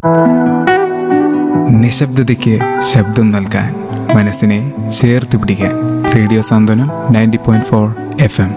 നിശബ്ദതയ്ക്ക് ശബ്ദം നൽകാൻ മനസ്സിനെ ചേർത്ത് പിടിക്കാൻ radio Santhwanam ninety point four F M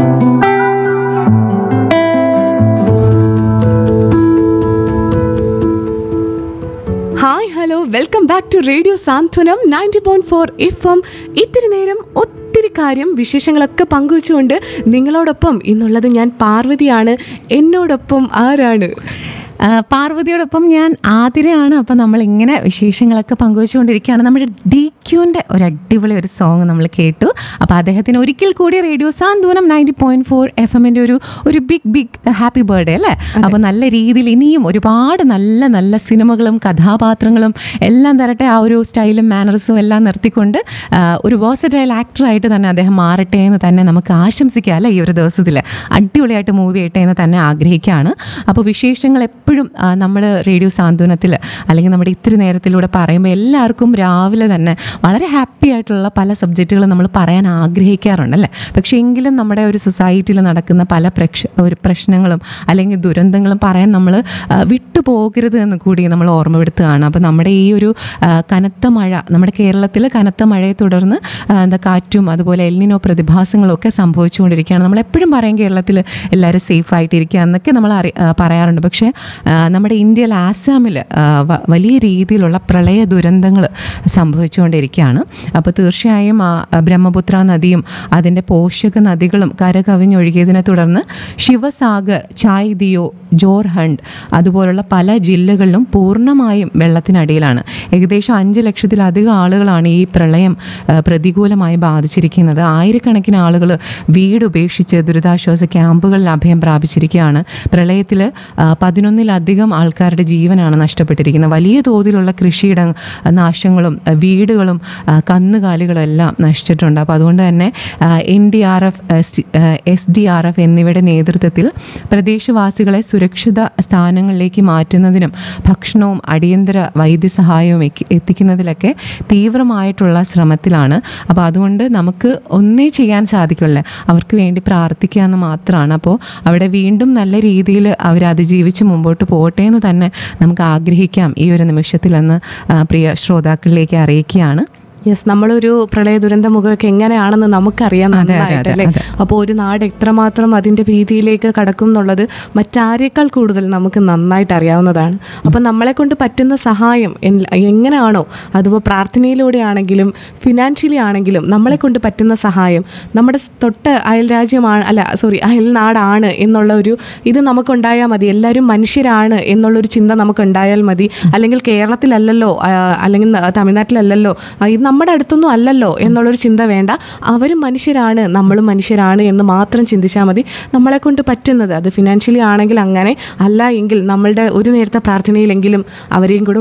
hi hello welcome back to radio Santhwanam ninety point four F M ഇത്തിരി നേരം ഒത്തിരി കാര്യം വിശേഷങ്ങളൊക്കെ പങ്കുവച്ചുകൊണ്ട് നിങ്ങളോടൊപ്പം ഇന്നുള്ളത് ഞാൻ പാർവതിയാണ് എന്നോടൊപ്പം ആരാണ് ആ, പാർവതിയോടൊപ്പം ഞാൻ ആതിരയാണ് അപ്പം നമ്മൾ ഇങ്ങനെ വിശേഷങ്ങളൊക്കെ പങ്കുവച്ചുകൊണ്ടിരിക്കുകയാണ് നമ്മുടെ ഡി ക്യൂൻ്റെ ഒരു അടിപൊളി ഒരു സോങ് നമ്മൾ കേട്ടു അപ്പോൾ അദ്ദേഹത്തിന് ഒരിക്കൽ കൂടി radio Santhwanam ninety point four F എമ്മിൻ്റെ ഒരു ഒരു ബിഗ് ബിഗ് ഹാപ്പി ബർത്ത്ഡേ അല്ലേ അപ്പോൾ നല്ല രീതിയിൽ ഇനിയും ഒരുപാട് നല്ല നല്ല സിനിമകളും കഥാപാത്രങ്ങളും എല്ലാം തരട്ടെ ആ ഒരു സ്റ്റൈലും മാനറിസും എല്ലാം നിർത്തിക്കൊണ്ട് ആ, ഒരു വേഴ്സറ്റൈൽ ആക്ടറായിട്ട് തന്നെ അദ്ദേഹം മാറട്ടെ എന്ന് തന്നെ നമുക്ക് ആശംസിക്കാം അല്ലേ ഈ ഒരു ദിവസത്തിൽ അടിപൊളിയായിട്ട് മൂവി ആയിട്ടെ എന്ന് തന്നെ ആഗ്രഹിക്കുകയാണ് അപ്പോൾ വിശേഷങ്ങൾ എപ്പോഴും നമ്മൾ റേഡിയോ സാന്ത്വനത്തിൽ അല്ലെങ്കിൽ നമ്മുടെ ഇത്തിരി നേരത്തിലൂടെ പറയുമ്പോൾ എല്ലാവർക്കും രാവിലെ തന്നെ വളരെ ഹാപ്പി ആയിട്ടുള്ള പല സബ്ജക്റ്റുകളും നമ്മൾ പറയാൻ ആഗ്രഹിക്കാറുണ്ടല്ലേ പക്ഷേ എങ്കിലും നമ്മുടെ ഒരു സൊസൈറ്റിയിൽ നടക്കുന്ന പല പ്രക്ഷ ഒരു പ്രശ്നങ്ങളും അല്ലെങ്കിൽ ദുരന്തങ്ങളും പറയാൻ നമ്മൾ വിട്ടുപോകരുത് എന്ന് കൂടി നമ്മൾ ഓർമ്മപ്പെടുത്തുകയാണ് അപ്പോൾ നമ്മുടെ ഈ ഒരു ആ, കനത്ത മഴ നമ്മുടെ കേരളത്തിൽ കനത്ത മഴയെ തുടർന്ന് ആ, എന്താ കാറ്റും അതുപോലെ എല്ലിനോ പ്രതിഭാസങ്ങളും ഒക്കെ സംഭവിച്ചുകൊണ്ടിരിക്കുകയാണ് നമ്മൾ എപ്പോഴും പറയും കേരളത്തിൽ എല്ലാവരും സേഫ് ആയിട്ടിരിക്കുക എന്നൊക്കെ നമ്മൾ അറി ആ, പറയാറുണ്ട് പക്ഷേ ആ, നമ്മുടെ ഇന്ത്യയിൽ ആസാമിൽ ആ, വ- വലിയ രീതിയിലുള്ള പ്രളയ ദുരന്തങ്ങൾ സംഭവിച്ചുകൊണ്ടിരിക്കുകയാണ് അപ്പോൾ തീർച്ചയായും ആ ആ, ബ്രഹ്മപുത്ര നദിയും അതിൻ്റെ പോഷക നദികളും കരകവിഞ്ഞൊഴുകിയതിനെ തുടർന്ന് ശിവസാഗർ ചായ് ദിയോ ജോർഹണ്ട് അതുപോലുള്ള പല ജില്ലകളിലും പൂർണ്ണമായും വെള്ളത്തിനടിയിലാണ് ഏകദേശം അഞ്ച് ലക്ഷത്തിലധികം ആളുകളാണ് ഈ പ്രളയം ആ, പ്രതികൂലമായി ബാധിച്ചിരിക്കുന്നത് ആയിരക്കണക്കിന് ആളുകൾ വീട് ഉപേക്ഷിച്ച് ദുരിതാശ്വാസ ക്യാമ്പുകളിൽ അഭയം പ്രാപിച്ചിരിക്കുകയാണ് പ്രളയത്തിൽ പതിനൊന്നിലധികം ആൾക്കാരുടെ ജീവനാണ് നഷ്ടപ്പെട്ടിരിക്കുന്നത് വലിയ തോതിലുള്ള കൃഷിയിട നാശങ്ങളും ആ, വീടുകളും ആ, കന്നുകാലികളും എല്ലാം നശിച്ചിട്ടുണ്ട് അപ്പോൾ അതുകൊണ്ട് തന്നെ N D R F S D R F എന്നിവയുടെ നേതൃത്വത്തിൽ പ്രദേശവാസികളെ സുരക്ഷിത സ്ഥാനങ്ങളിലേക്ക് മാറ്റുന്നതിനും ഭക്ഷണവും അടിയന്തര വൈദ്യസഹായവും എക്കി- എത്തിക്കുന്നതിലൊക്കെ തീവ്രമായിട്ടുള്ള ശ്രമത്തിലാണ് അപ്പോൾ അതുകൊണ്ട് നമുക്ക് ഒന്നേ ചെയ്യാൻ സാധിക്കില്ല അവർക്ക് വേണ്ടി പ്രാർത്ഥിക്കുക എന്ന് മാത്രമാണ് അപ്പോൾ അവിടെ വീണ്ടും നല്ല രീതിയിൽ അവർ അതിജീവിച്ച് മുമ്പോട്ട് പോകട്ടെ എന്ന് തന്നെ നമുക്ക് ആഗ്രഹിക്കാം ഈ ഒരു നിമിഷത്തിലെന്ന് ആ, പ്രിയ ശ്രോതാക്കളിലേക്ക് അറിയിക്കുകയാണ് യെസ് നമ്മളൊരു പ്രളയ ദുരന്ത മുഖമൊക്കെ എങ്ങനെയാണെന്ന് നമുക്കറിയാം അതെ, അതെ, നന്നായിട്ട് അല്ലേ അതെ. അപ്പോൾ ഒരു നാട് എത്രമാത്രം അതിൻ്റെ ഭീതിയിലേക്ക് കടക്കും എന്നുള്ളത് മറ്റാരേക്കാൾ കൂടുതൽ നമുക്ക് നന്നായിട്ട് അറിയാവുന്നതാണ് അപ്പോൾ നമ്മളെ കൊണ്ട് പറ്റുന്ന സഹായം എൻ- എങ്ങനെയാണോ അതിപ്പോൾ പ്രാർത്ഥനയിലൂടെ ആണെങ്കിലും ഫിനാൻഷ്യലി ആണെങ്കിലും നമ്മളെ കൊണ്ട് പറ്റുന്ന സഹായം നമ്മുടെ സ് തൊട്ട് അയൽ രാജ്യമാണ് അല്ല സോറി അയൽ നാടാണ് എന്നുള്ള ഒരു ഇത് നമുക്കുണ്ടായാൽ മതി എല്ലാവരും മനുഷ്യരാണ് എന്നുള്ളൊരു ചിന്ത നമുക്കുണ്ടായാൽ മതി അല്ലെങ്കിൽ കേരളത്തിലല്ലല്ലോ ആ, അല്ലെങ്കിൽ ന- തമിഴ്നാട്ടിലല്ലല്ലോ ആ, ഇത് നമ്മുടെ അടുത്തൊന്നും അല്ലല്ലോ എന്നുള്ളൊരു ചിന്ത വേണ്ട അവരും മനുഷ്യരാണ് നമ്മളും മനുഷ്യരാണ് എന്ന് മാത്രം ചിന്തിച്ചാൽ മതി നമ്മളെ കൊണ്ട് പറ്റുന്നത് അത് ഫിനാൻഷ്യലി ആണെങ്കിൽ അങ്ങനെ അല്ല എങ്കിൽ നമ്മളുടെ ഒരു നേരത്തെ പ്രാർത്ഥനയിലെങ്കിലും അവരെയും കൂടെ